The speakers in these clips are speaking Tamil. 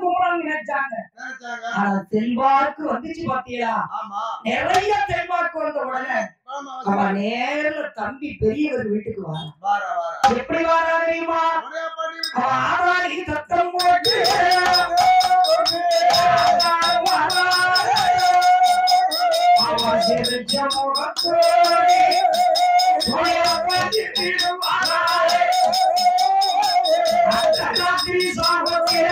கும்பிடணும்னு நினைச்சாங்க நினைச்சாங்க ஆனா செல்வாக்கு வந்துச்சு பாத்தீங்களா ஆமா நிறைய செல்வாக்கு வந்த உடனே ஆமா அவன் நேர்ல தம்பி பெரியவர் வீட்டுக்கு வரான் வாரா வாரா எப்படி வரா தெரியுமா உடனே பண்ணி அவன் ஆதாரி சத்தம் போட்டு அவன் சிரிச்ச முகத்தோடு துணையப்பட்டிடும் வராரே. அந்த ராத்திரி சாபத்திலே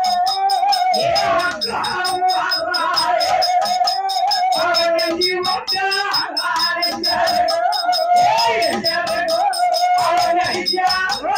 ஏவக்காவும் வராரே. அவன் நெஞ்சி வந்தாரே. ஏய், அவன் நெஞ்சாரே.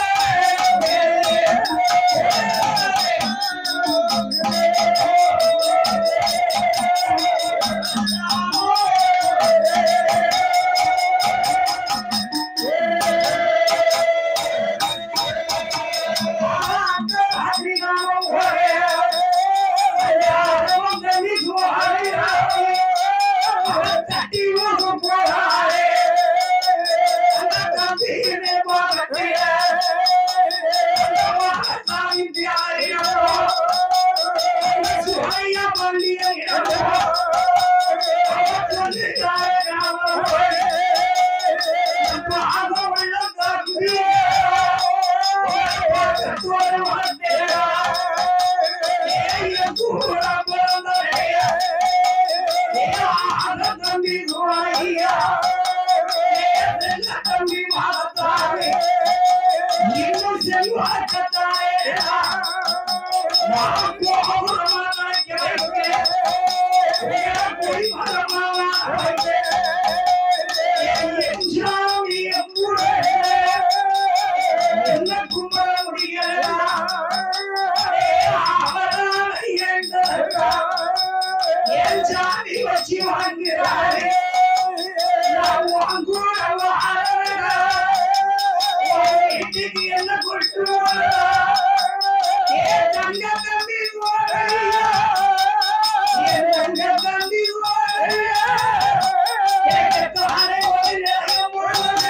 இன்னும் செல்வாக்கத்தாரா நான் கோபுரமாக கிடைக்கிறேன் போய் மரமாக என் சாமி எம்புடே என்ன கும்பிட முடியலா அவரால் இயங்குகிறா. என் சாமி வச்சு வாங்குறாரே நான் உன் கூட வாழறேன். உன் வீட்டுக்கு என்ன கொண்டு வர என் தங்க தம்பி போறையா என் தங்க தம்பி போறையா என் காலை ஒரு நேரம் முழுவதும்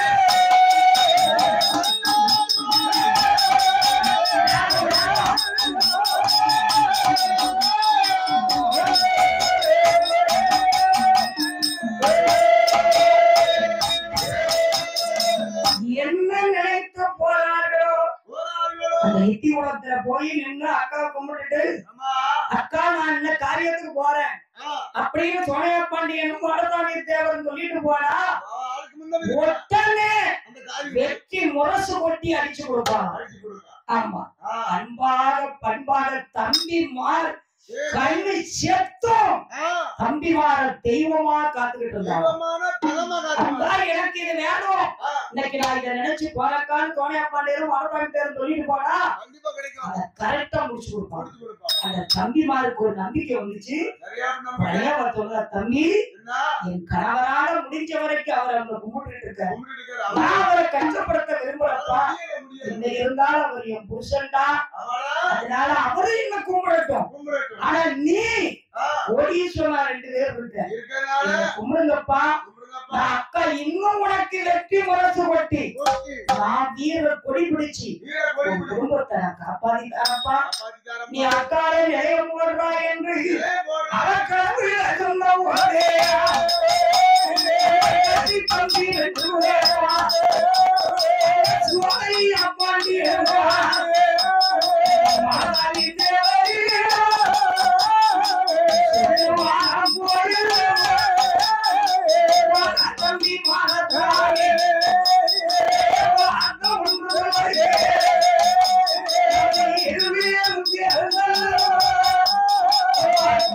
என்ன நினைத்து போறார்களோ போறார்களோ அந்த இத்தி குளத்துல போய் நின்று அக்கா கும்பிட்டுட்டு ஆமா அக்கா நான் இந்த காரியத்துக்கு போறேன் ஆ, அப்படின்னு சோனையா பாண்டியனும் மருதாணி தேவன் சொல்லிட்டு போனா ஆளுக்கு முன்ன உடனே அந்த காரியம் வெற்றி முரசு கொட்டி அடிச்சு கொடுப்பான் அடிச்சு கொடுங்க ஆமா ஆ, அன்பாக பண்பாக தம்பி மார் சரி. கண்ணு செத்தும் ஆ, தம்பி மாற தெய்வமா காத்துக்கிட்டு இருந்தாங்க தெய்வமான பலமா காட்டுவாங்க. அதான் எனக்கு இது வேணும் ஆ, இன்னைக்கு நான் இதை நினைச்சு போனக்கான்னு சோனியா பாண்டியரும் மருதாணி தேவன் சொல்லிட்டு போனா கண்டிப்பா கிடைக்கும் அதை கரெக்டா முடிச்சு கொடுப்பான் முடிச்சு கொடுப்பாங்க. அந்த தம்பிமாருக்கு ஒரு நம்பிக்கை வந்துச்சு சரியா நம்ம பழைய சொல்ற தம்பி என்ன என் கணவரால முடிஞ்ச வரைக்கும் அவரை அவங்க கும்பிட்டு இருக்க கும்பிட்டு இருக்கிற நான் அவரை கஷ்டப்படுத்த விரும்புறப்பா முடியல, முடியல. என்ன இருந்தாலும் அவர் என் புருஷன்டா அவளா அதனால அவரும் என்ன கும்பிடட்டும் கும்பிடட்டும். ஆனா நீ ஆ, கோடீஸ்வரா ரெண்டு பேர் இருக்க இருக்கறனால என்னை கும்பிடுங்கப்பா கும்பிடுங்கப்பா. நான் அக்கா இன்னும் உனக்கு வெற்றி முரசு கொட்டி போட்டி. நான் வீர கொடி பிடிச்சு வீர கொடி உன் பிடி. குடும்பத்தை நான் காப்பாத்தி தரப்பா காப்பாத்திட்டாரம்மா. நீ அக்காலே நிறைய போடுறா என்று இதே போடுறா. அவக்கடவுள் சொன்ன உடனே கட்டி தம்பி என்று வேறா. சுவாமி அப்பாண்டியரா. மாதாவி தேவரே. செல்வான போரிலே. வான தம்பி மானத்தாரே. வான உன்னதரே. இருவியம் தேவரே.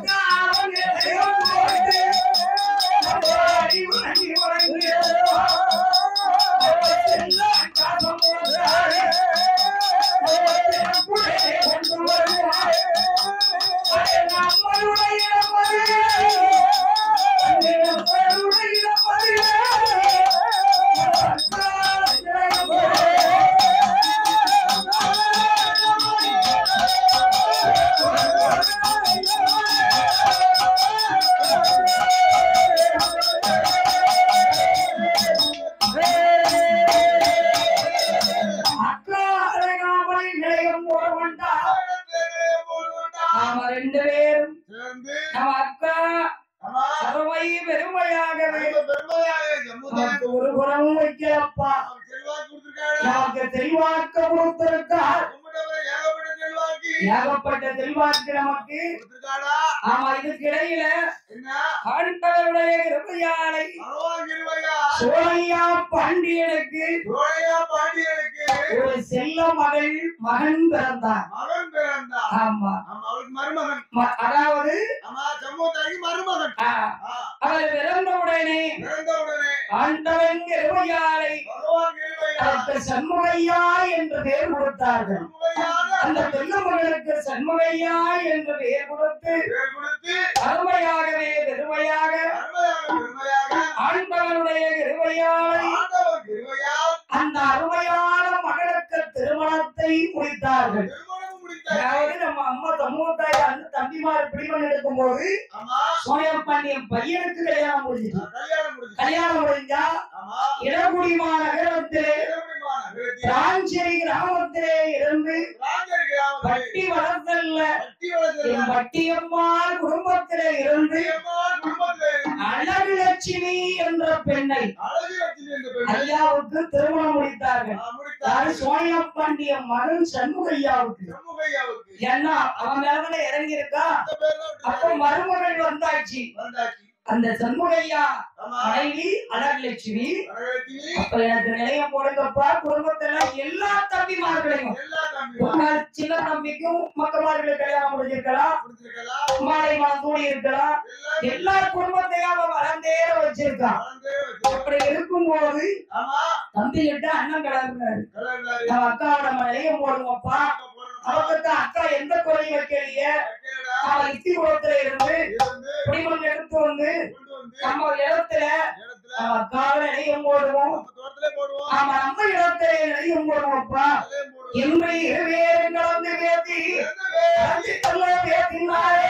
ஆமா ரெண்டு பேரும் சேர்ந்து நம்ம அக்கா ஆமா அருமை பெருமையாகவே ரொம்ப பெருமையாக ஜம்முதான் நமக்கு ஒரு குணமும் வைக்கிறப்பா அவன் செல்வாக்கு கொடுத்திருக்காரு நமக்கு தெளிவாக்க கொடுத்திருக்கார் உம்மிடமே ஏகப்பட்ட செல்வாக்கு ஏகப்பட்ட செல்வாக்கு நமக்கு கொடுத்திருக்காடா ஆமா இதுக்கு இடையில என்ன ஆண்டவருடைய கிருபையாலை அருவாங்கிருவையா சோழையா பாண்டியனுக்கு சோழையா பாண்டியனுக்கு ஒரு செல்ல மகள் மகன் பிறந்தான் மகன் பிறந்தா ஆமா ஆமா அவளுக்கு மருமகன் ம- அதாவது ஆமா சமூகத்தாகி மருமகன் ஆ, ஆ, அவர் பிறந்த உடனே பிறந்த உடனே ஆண்டவன் கிருபையாலை அருவாங்கிருவையா அதற்கு சண்முகையா என்று பெயர் கொடுத்தார்கள் சண்முகையான அந்த பெண்ண மகளுக்கு சண்முகையா என்று பெயர் கொடுத்து பேர் கொடுத்து அருமையாகவே பெருமையாக அருமையாக பெருமையாக ஆண்டவனுடைய கிருபையாலை ஆண்டவர் கிருபையா அந்த அருமையான மகளுக்கு திருமணத்தை முடித்தார்கள் திருமணம் முடித்தார் அதாவது நம்ம அம்மா சமூகத்தாய் அந்த தம்பிமார் பிடிமன் எடுக்கும் போது ஆமா சோனியம் பாண்டியன் பையனுக்கு கல்யாணம் முடிஞ்சுச்சு கல்யாணம் முடிஞ்சு கல்யாணம் முடிஞ்சா ஆமா இடகுடிமா நகரத்திலே திருமணமான வேண்டிய ராஞ்சேரி கிராமத்திலே இருந்து ராஜர் கிராமத்தில் பட்டி வளர்த்தல்ல கட்டி வளர்த்தல என் பட்டியம்மாள் குடும்பத்திலே இருந்து குடும்பத்தில் இருந்து அழகு லட்சுமி என்ற பெண்ணை அழகு வச்சிருந்த இந்த பெண்ணை ஐயாவுக்கு திருமணம் முடித்தார்கள் ஆ, யாரு முடித்தார் சோனியா பாண்டிய மகன் சண்முக ஐயாவுக்கு திருமுகையாவுக்கு ஏன்னா அவன் மேலதானே இறங்கி இருக்கா இந்த பேர் தான் அப்ப மருமகள் வந்தாச்சு வந்தாச்சு அந்த சண்முகையா ஆமா மனைவி அழகுலட்சுமி அழகத்திலே அப்ப எனக்கு நிலையம் போடுங்கப்பா குடும்பத்துல எல்லா தம்பிமார்களையும் எல்லா தம்பி உங்க சின்ன தம்பிக்கும் மக்கமார்களுக்கு கல்யாணம் முடிஞ்சிருக்கலாம் கொடுத்திருக்கலாம் மாலை மனம் தூடி இருக்கலாம் எல்லாம் எல்லா குடும்பத்தையும் அவன் வளர்ந்தேற வச்சிருக்கான் வளர்ந்தே வச்சு அப்படி இருக்கும்போது ஆமா தம்பி கிட்ட அண்ணன் கிளம்புறாரு கலந்தாரு நம்ம அக்காவோட நம்ம நிலையம் போடுங்கப்பா அவருக்கு அக்கா எந்த குறையும் வைக்கலையே அவன் இத்தி குளத்துல இருந்து இருந்து குடிமண் எடுத்து வந்து கொண்டு வந்து நம்ம இடத்துல இடத்துல நம்ம அக்காவோட நிலையம் போடுவோம் நம்ம தோட்டத்திலே போடுவோம் ஆமா நம்ம இடத்துல நிலையம் போடுவோம்ப்பா அதையும் போடுவோம் இன்று இருவேறு கலந்து பேசி இருந்தவே அஞ்சித்தல்ல பேசினாரே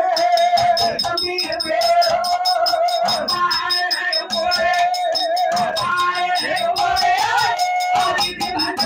தம்பி இருவேரோ மாயனை போலே மாயனை போலே ஆதிதி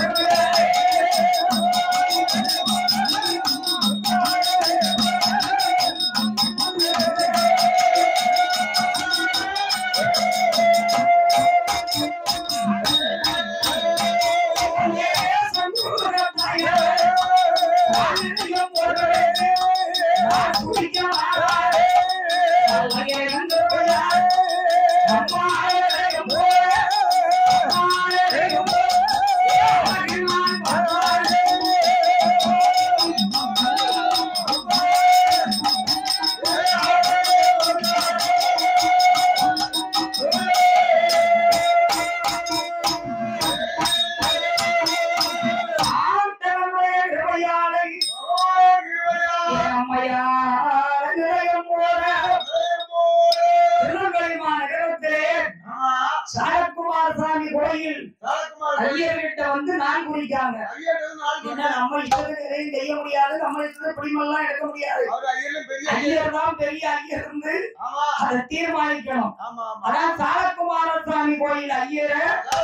சாரக்குமார் சாமி கோயில் ஐயர்கிட்ட வந்து நான் குடிக்காங்க ஏன்னா நம்ம இஷ்டத்துக்கு எதையும் செய்ய முடியாது நம்ம இஷ்டத்துக்கு பிடிமெல்லாம் எடுக்க முடியாது ஐயர் தான் பெரிய ஐயர் இருந்து அதை தீர்மானிக்கணும் அதான் சாரக்குமார சாமி கோயில் ஐயரை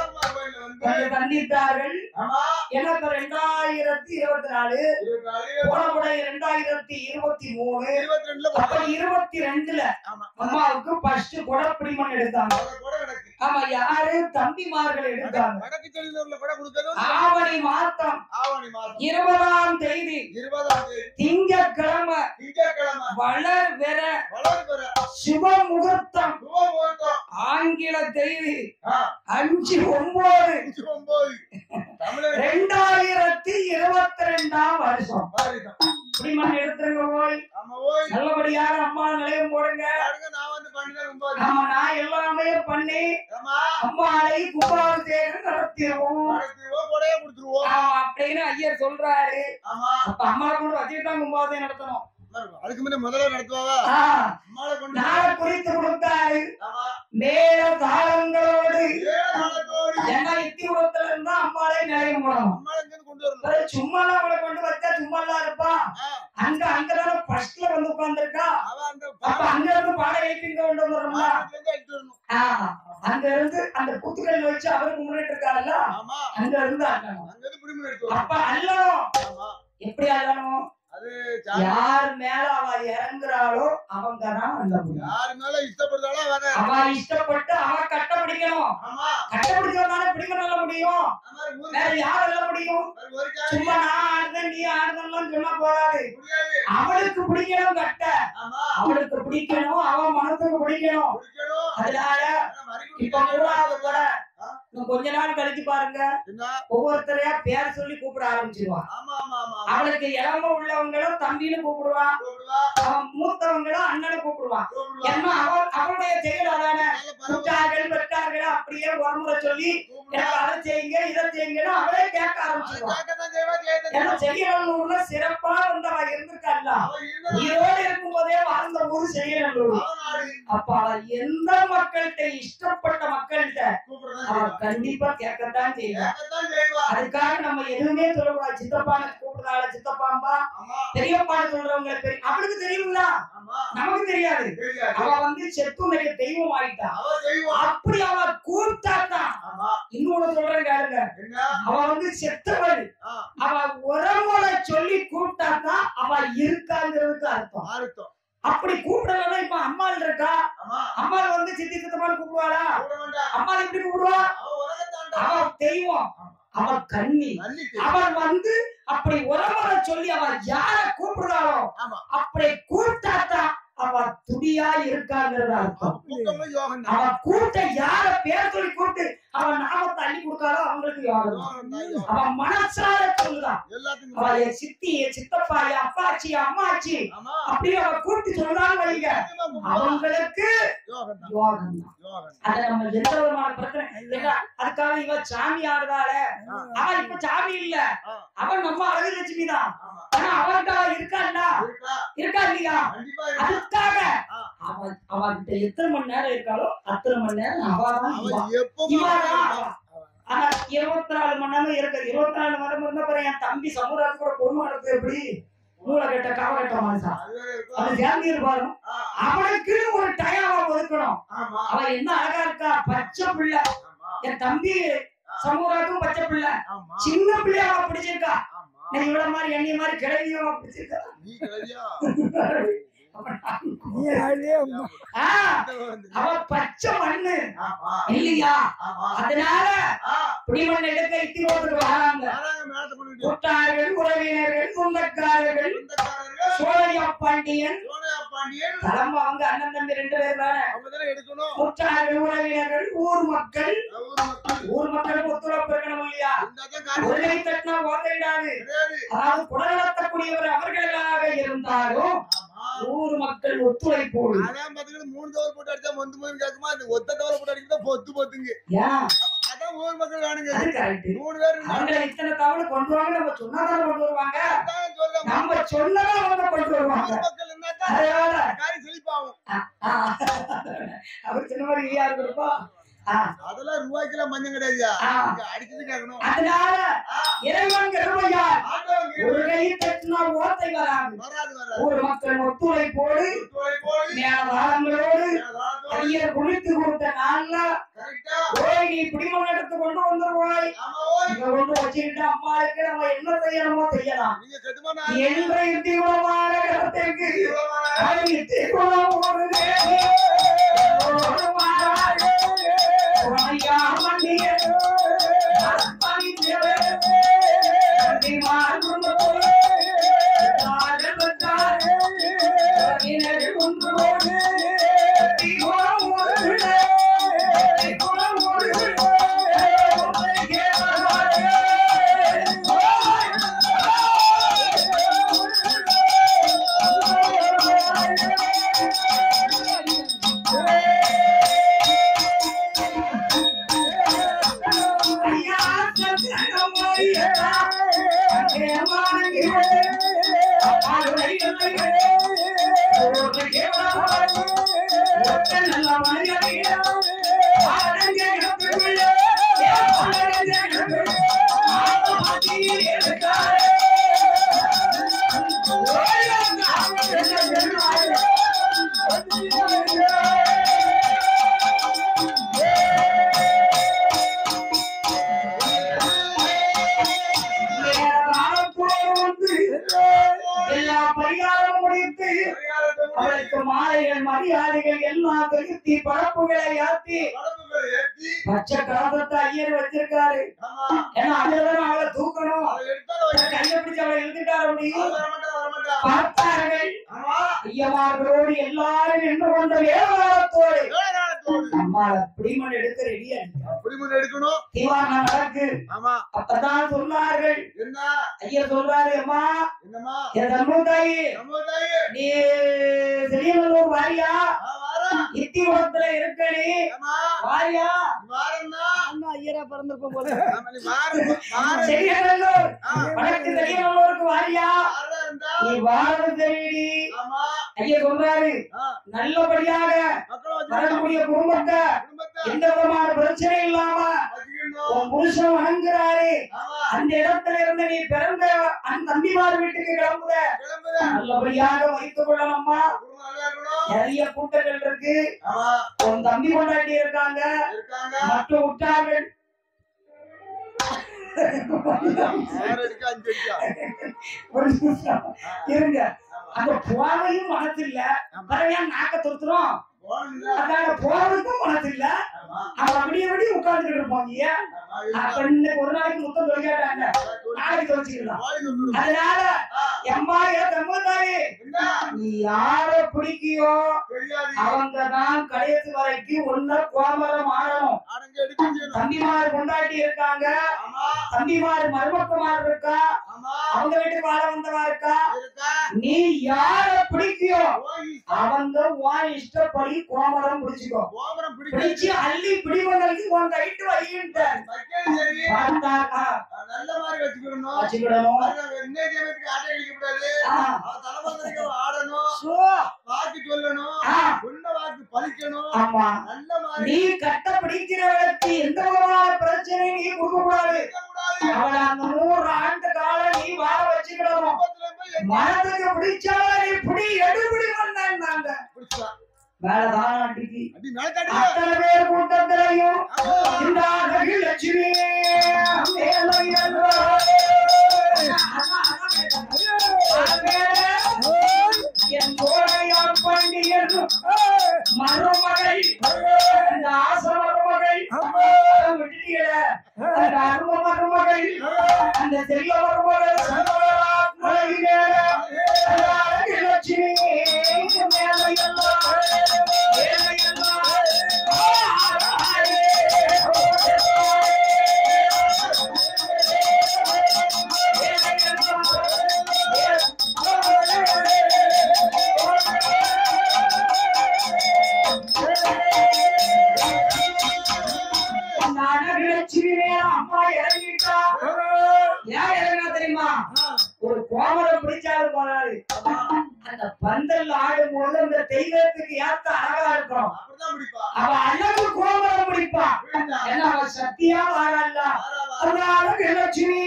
கொஞ்சம் சந்தித்தார்கள் எனக்கு ரெண்டாயிரத்தி இருபத்தி நாலு போனபுடைய ரெண்டாயிரத்தி இருபத்தி மூணு அப்ப இருபத்தி ரெண்டுல ஆமா. அம்மாவுக்கு ஃபர்ஸ்ட் குடப்பிடிமன் எடுத்தாங்க ஆமா யாரு தம்பிமார்கள் எடுத்தாங்க வடக்கு செல்லுல கூட கொடுக்கணும் ஆவணி மாதம் ஆவணி மாதம் இருபதாம் தேதி இருபதாம் தேதி திங்கட்கிழமை திங்கட்கிழமை வளர் வெற வளர்பெற சுப முகூர்த்தம் சுபமுகூர்த்தம் ஆங்கில தேதி ஆ, அஞ்சு ஒன்பது அஞ்சு ஒன்பது தமிழர் ரெண்டாயிரத்தி இருபத்தி ரெண்டாம் வருஷம் மாறிட்டோம். குடிமண் எடுத்துருங்க போய் நம்ம போய் நல்லபடியாக அம்மா நிலையம் போடுங்க பாருங்க, நான் வந்து பண்ணிதான் ரொம்ப ஆமா நான் எல்லாமே பண்ணி ஆமா அம்மாளை கும்பாபிஷேகம் நடத்திடுவோம் நடத்திடுவோம் கொடையை கொடுத்துருவோம் ஆமா, அப்படின்னு ஐயர் சொல்றாரு ஆமா அப்ப அம்மா கூட வச்சுட்டு தான் கும்பாபிஷேகம் நடத்தணும் அதுக்கு முன்ன முதல்ல நடத்துவாவா ஆ, அம்மாவை கொண்டு நாளை குறித்து கொடுத்தாரு ஆமா மேல தாளங்களோடு ஏழு நாளத்தோடு ஏன்னா இத்திபுரத்துல இருந்தா அம்மாளை நிலையம் போடணும் அம்மாவை இங்கிருந்து கொண்டு வரணும் அது சும்மாலாம் அவளை கொண்டு வச்சா சும்மாலாம் இருப்பா ஆ, அங்க அங்கதான ஃபர்ஸ்ட்ல வந்து உட்கார்ந்திருக்கா அவ அந்த அப்ப அங்க இருந்து பாடம் எழுப்பி இங்க கொண்டு வந்துடும்ல பாடத்துல இருந்து எடுத்து வரணும் ஆ, அங்க இருந்து அந்த குத்துக்கல் வச்சு அவரு கும்பிட்டு இருக்காருல்ல ஆமா அங்க இருந்து அள்ளணும் அங்க இருந்து பிடிமணி எடுத்து வரணும் அப்ப அள்ளணும் ஆமா எப்படி அள்ளணும் அது ஜாதி. யார் மேல அவ இறங்குறாளோ அவங்க தான் அந்த முடியும் யாரு மேல இஷ்டப்படுறாளோ வர அவ இஷ்டப்பட்டு அவ கட்ட பிடிக்கணும் ஆமா கட்ட பிடிச்சவனால பிடிக்க நல்ல முடியும் அந்த மாதிரி ஊரு வேற யார் நல்ல முடியும் மாதிரி ஒரு ஜாதி சும்மா நான் ஆடுறேன் நீ ஆடுறேன்லாம் சொன்னா போதாது முடியாது அவளுக்கு பிடிக்கணும் கட்ட ஆமா அவளுக்கு பிடிக்கணும் அவன் மனசுக்கு பிடிக்கணும் குடிக்கணும் அதனால ஆனா மறுபடியும் இப்ப மூணாவது கூட இன்னும் கொஞ்ச நாள் கழிச்சு பாருங்க என்ன? ஒவ்வொருத்தரையா பேர் சொல்லி கூப்பிட ஆரம்பிச்சிருவான் ஆமா ஆமா ஆமா ஆமா. அவளுக்கு இளம உள்ளவங்களும் தம்பின்னு கூப்பிடுவான் கூப்பிடுவா, அவன் மூத்தவங்களும் அண்ணனை கூப்பிடுவான் கூப்பிடுவா. ஏன்னா அவள் அவளுடைய செயல் அதானே நல்ல பரவ- கூட்டார்கள் வெட்டார்கள் அப்படியே உரமுறை சொல்லி கூப்பிடுவா. எனக்கு அதை செய்யுங்க இதை செய்யுங்கன்னு அவளே கேட்க அவன் ஆரம்பிச்சிருவான் கேட்கத்தான் செய்வா, செய்யத்தான் ஏன்னா செய்வா. செய்யநல்லூர்ல சிறப்பா வந்தவ இருந்திருக்காள்ல அவன் இருந்ததா? உயிரோடு இருக்கும் போதே வாழ்ந்த ஊர் செய்யநல்லூர் அவன் நாடு. அப்ப அவ எந்த மக்கள்கிட்ட இஷ்டப்பட்ட மக்கள்கிட்ட கூப்பிடத்தான் அவ செய்வா. கண்டிப்பா கேட்கத்தான் செய்வா கேட்கத்தான் செய்வா. அதுக்காக நம்ம எதுவுமே சொல்லக்கூடாது சித்தப்பான கூப்பிடுறாள் சித்தப்பாம்பா ஆமா, பெரியப்பான்னு சொல்றவங்க பெரிய அவளுக்கு தெரியுங்களா ஆமா. நமக்கு தெரியாது தெரியாது. அவ வந்து செத்துடைய தெய்வம் ஆயிட்டா அவன் செய்வா. அப்படி அவ கூப்பிட்டாதான் ஆமா. இன்னொன்னு சொல்றேன் கேளுங்க என்ன? அவ வந்து செத்தவள் ஆ, அவ உரமுறை சொல்லி கூப்பிட்டாதான் அவ இருக்காங்கிறதுக்கு அர்த்தம் அறுத்தம். அப்படி கூப்பிடலன்னா இப்ப அம்மாள் இருக்கா ஆமா. அம்மாள் வந்து சித்தி சித்தப்பான்னு கூப்பிடுவாளா கூப்பிட வேண்டாம். அம்மாள் எப்படி கூப்பிடுவா அவன் உலகத்தாண்டா. அவ தெய்வம் அவ கண்ணி நல்லி தெரியும். அவன் வந்து அப்படி உறவரை சொல்லி அவ யார கூப்பிடுறாளோ ஆமா. அப்படி கூப்பிட்டாதான் அவ துடியா இருக்காங்கிறது அர்த்தம் கூட்டமும் யோகம் தான். அவ கூட்ட யார பேர் சொல்லி கூப்பிட்டு அவன் நாமத்தை அள்ளி கொடுத்தாரோ அவங்களுக்கு யோகம் தான். யோகம் தான், யோகம். அவன் மனசார சொல்லுதான் எல்லாத்துக்கும் அவ என் சித்தி என் சித்தப்பா என் அப்பாச்சி அம்மாச்சி ஆமா. அப்படி அவ கூப்பிட்டு சொன்னாலும் வைங்க எல்லாத்துக்கும் கூப்பிடுவா. அவங்களுக்கு யோகம் தான், யோகம் தான் யோகம் தான். அத நம்ம எந்த விதமான பிரச்சனை ஏன்னா, அதுக்காக இவ சாமி ஆடுறாள ஆ, அவன் இப்ப சாமி இல்ல ஆ, அவன் நம்ம அழகு லட்சுமி தான் ஆமா. ஆனா அவன்கிட்ட அவ இருக்காண்டா இருக்கா? இருக்கா இல்லையா கண்டிப்பா இருக்கா? அதுக்காக ஆ. அவன் அவன்கிட்ட எத்தனை மணி நேரம் இருக்காளோ அத்தனை மணி நேரம் அவதான் இவா. அவன் எப்பவுமே இவாதான் இருக்கான். அவ. ஆனா இருபத்தி நாலு மணி நேரம் இருக்கு இருபத்தி நாலு மணி நேரம் இருந்தா பாரு என் தம்பி சமுதாயத்து கூட குடும்பம் நடத்து எப்படி மூளை கட்ட காவ கட்ட மனுஷன் அது வேற இருக்கா? அது சேர்ந்து இருப்பாரு ஆ, அவனுக்கு ஒரு டயம் அவன் ஒதுக்கணும் ஆமா, அவன் என்ன அழகா இருக்கா பச்சை பிள்ளை ஆமா, என் தம்பி சமூகத்துக்கும் பச்சை பிள்ளை ஆமா, சின்ன பிள்ளையா அவ பிடிச்சிருக்கா ஆமா. நீ இவ்வளவு மாதிரி என்னைய மாதிரி கிழவியும் அவ பிடிச்சிருக்கா நீ கிளவியா? ஆ, அவ பச்சை மண்ணு ஆமா, இல்லையா ஆமா. அதனால ஆ, பிடிமண் எடுக்க இத்தியோட்டுக்கு வராங்க நாராயண மேலத்தை கொண்டுட்டு கூட்டார்கள் உறவினர்கள் சொந்தக்காரர்கள் சொந்தக்காரர்கள், சோழையா பாண்டியன் சோனையா பாண்டியன், தலைமை அவங்க அண்ணன் தம்பி ரெண்டு பேர் தானே அவங்க தானே எடுக்கணும். கூட்டார்கள் உறவினர்கள் ஊர் மக்கள் ஊர் மக்கள் ஊர் மக்களுக்கு ஒத்துழைப்பு இருக்கணும் இல்லையா இருந்தாதான் காரியம் ஒருகை தட்டினா ஓதையிடாது கிடையாது. அதாவது குடநடத்தக்கூடியவர் அவர்களாக இருந்தாலும் ஆமா. ஊர் மக்கள் ஒத்துழைப்போடு அதான் பாத்தீங்கன்னா மூணு தவறு போட்டு அடிச்சா மொந்து மொந்து கேட்குமா அந்த ஒத்த தவறு போட்டு அடிக்கிறதா பொத்து பொத்துங்க ஏன் அதான் ஊர் மக்கள் வேணுங்க அது கரெக்ட் மூணு பேர் இருந்தா அவங்களை இத்தனை தவணை கொண்டு வாங்க நம்ம சொன்னாதான் கொண்டு வருவாங்க அதான் சொல்றேன். நம்ம சொன்னதை அவங்க கொண்டு வருவாங்க ஊர் மக்கள் இருந்தாதான் அதனால காரியம் செழிப்பாகும் ஆ, அவர் சின்ன மாதிரி இல்லையா இருப்பா அதெல்லாம் ரூபாய்க்கெல்லாம் மஞ்சள் கிடையாதுயா ஆ. இங்க அடிச்சது கேட்கணும் அதனால இறைவன் கருமையால் ஆட்டோங்க ஒரு கை தட்டினா ஓத்தை வராது வராது வராது ஊர் மக்கள் ஒத்துழைப்போடு ஒத்துழை போய் மேலதாளங்களோடு கரெக்டா ஐயர் குளித்து கொடுத்த நாள்ல ஓய் நீ பிடிமண் எடுத்து கொண்டு வந்துருவாய் ஆமா ஓய் இங்க கொண்டு வச்சுக்கிட்டு அம்மாளுக்கு நம்ம என்ன செய்யணுமோ செய்யலாம் நீங்க செத்துமான என்ற தீவிரமான கருத்திற்கு அழகு தீவிரம் ஓடுதே. ஓடுவாராக. உனையாமணிய அர்ப்பணித்தவே. அடிமார்புண்டோடு ஆடப்பட்டாரே. உறவினர் ஒன்றோடு தீவிரம் ஓடுதே. தீவிரம் ஓடுதே. உன்னை கேட்பாரே. வந்து எல்லா கொடுத்து அவளுக்கு மாலைகள் மரியாதைகள் எல்லாம் திருத்தி பரப்புகளை ஆத்தி பச்சை கலசத்தை ஐயர் வச்சிருக்காரு ஏன்னா அதுலதான் அவளை தூக்கணும் கையை பிடிச்சு அவளை இழுத்துட்டாரு அப்படி பார்த்தார்கள் ஐயமார்களோடு எல்லாரும் நின்று கொண்ட வேளாளத்தோடு நம்மால பிடிமன் எடுக்க ரெடியா எடுக்கணும் தீவான நடக்கு ஆமா அப்பதான் சொன்னார்கள் என்ன ஐயர் சொல்றாரு அம்மா என்னம்மா என் தர்மத்தாயி நம்ம தாயே நீ செலியனூர் வாரியா ஆ, வாரம் இத்திகுளத்துல இருக்க நீ ஆமா வாரியா வாரம்னா அண்ணா ஐயரா பிறந்திருப்போம் போல ஆமா, நீ வாரம் வாரம் செலியனூர் ஆ, வடக்கு செலியனூருக்கு வாரியா வாரம் இருந்தா நீ வாரது தெரியுடி ஆமா ஐயர் சொல்றாரு ஆ, நல்லபடியாக மக்களை வச்சு வரக்கூடிய குடும்பத்தை குடும்பத்தை எந்த விதமான பிரச்சனை இல்லாம வச்சுக்கணும் உன் புருஷன் வணங்குறாரு ஆமா அந்த இடத்துல இருந்து நீ பிறந்த அந்த தம்பிமார் வீட்டுக்கு கிளம்புற கிளம்புற நல்லபடியாக வைத்துக் கொள்ளணும்மா குடும்பம் நல்லா இருக்கணும் நிறைய கூட்டங்கள் இருக்கு ஆமா உன் தம்பி கொண்டாட்டி இருக்காங்க இருக்காங்க மற்றும் விட்டார்கள் ஆறு அடிக்கா அஞ்சு அடிக்கா ஒரு நிமிஷம் இருங்க அந்த போவையும் மனசு இல்ல பரவாயில்ல நாக்க துருத்துறோம் போனம் இல்ல அதான போறதுக்கும் மனசு இல்ல ஆமா அவன் அப்படியே அப்படியே உட்கார்ந்துட்டு இருப்பாங்க ஏன் ஆமா அப்ப இன்னைக்கு ஒரு நாளைக்கு முத்தம் தொலைக்காட்டாங்க நாளைக்கு தொலைச்சிக்கலாம் வாய் சொல்லுங்க அதனால எம்மா ஏன் தம்மதாயே என்ன நீ யார பிடிக்கியோ தெரியாது அவங்க தான் கடைசி வரைக்கும் ஒன்ன கோமரம் ஆடணும் அடங்க எடுக்க செய்யணும் தம்பிமார் கொண்டாட்டி இருக்காங்க ஆமா தம்பிமார் மருமக்குமார் இருக்கா ஆமா அவங்க வீட்டுக்கு வாழ வந்தவா இருக்கா இருக்கா நீ யார பிடிக்கியோ ஓய் அவங்க உன் இஷ்டப்படி கோமரம் பிடிச்சுக்கோ கோபுரம் பிடிச்சு பிடிக்க அள்ளி பிடிவங்களுக்கு உன் கைட்டு வையிட்ட வைக்கிறது சரி பார்த்தாக்கா நல்ல மாதிரி வச்சுக்கணும் வச்சுக்கிடணும் பாருங்க, இன்னைய ஜெயமத்துக்கு ஆட்டை அடிக்க கூடாது ஆ. அவன் தலைமந்திரிக்கு ஆடணும் சோ, வாக்கு சொல்லணும் ஆ, சொன்ன வாக்கு பலிக்கணும் ஆமா நல்ல மாதிரி நீ கட்ட பிடிக்கிறவளுக்கு எந்த விதமான பிரச்சனை நீ கொடுக்க கூடாது இருக்கக்கூடாது. அவளை அந்த நூறு ஆண்டு காலம் நீ வாழ வச்சுக்கிடணும் குடும்பத்துல போய் எங்க மனதுக்கு பிடிச்சாலும் நீ பிடி எடுபிடி வந்தாங்க பிடிச்சா? மேல தானாட்டிக்கு அடி மேல தட்டி. அத்தனை பேர் கூட்டத்திலையும் ஆமா. இந்த லட்சுமி என் கோடையார் பண்டிகை மருமகள் அந்த ஆசை மருமகள் விட்டுட்டீங்கள அந்த அரும மருமகள் அந்த செல்ல மருமகள் லட்சுமி மேலையெல்லாம் லட்சுமி நேரம் அம்மா இறங்கிட்டா ஏன் இறங்கினா தெரியுமா ஒரு கோமரம் பிடிச்சாலும் போனாரு அந்த பந்தல் ஆடும் போது அந்த தெய்வத்துக்கு ஏத்த அழகா இருக்கும் அப்படிதான் பிடிப்பா. அவ அழகு கோமரம் பிடிப்பா புரியுதா? ஏன்னா அவ சத்தியா வாழல்ல ஆறாவா? அந்த அழகு லட்சுமி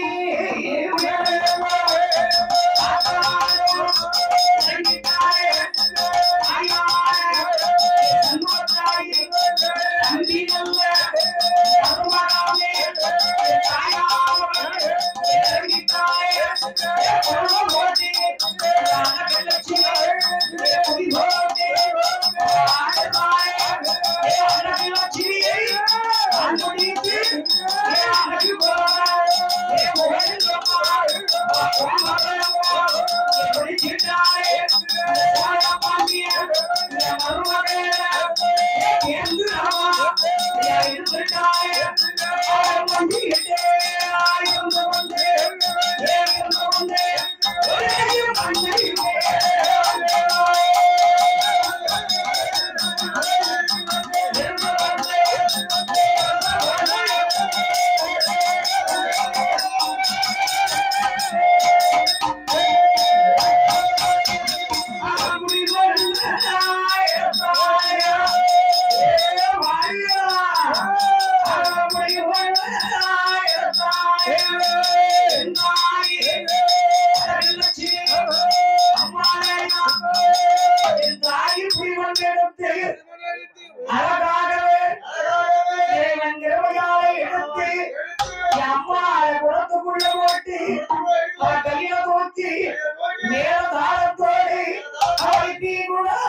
லட்சுமி கட்டி கூட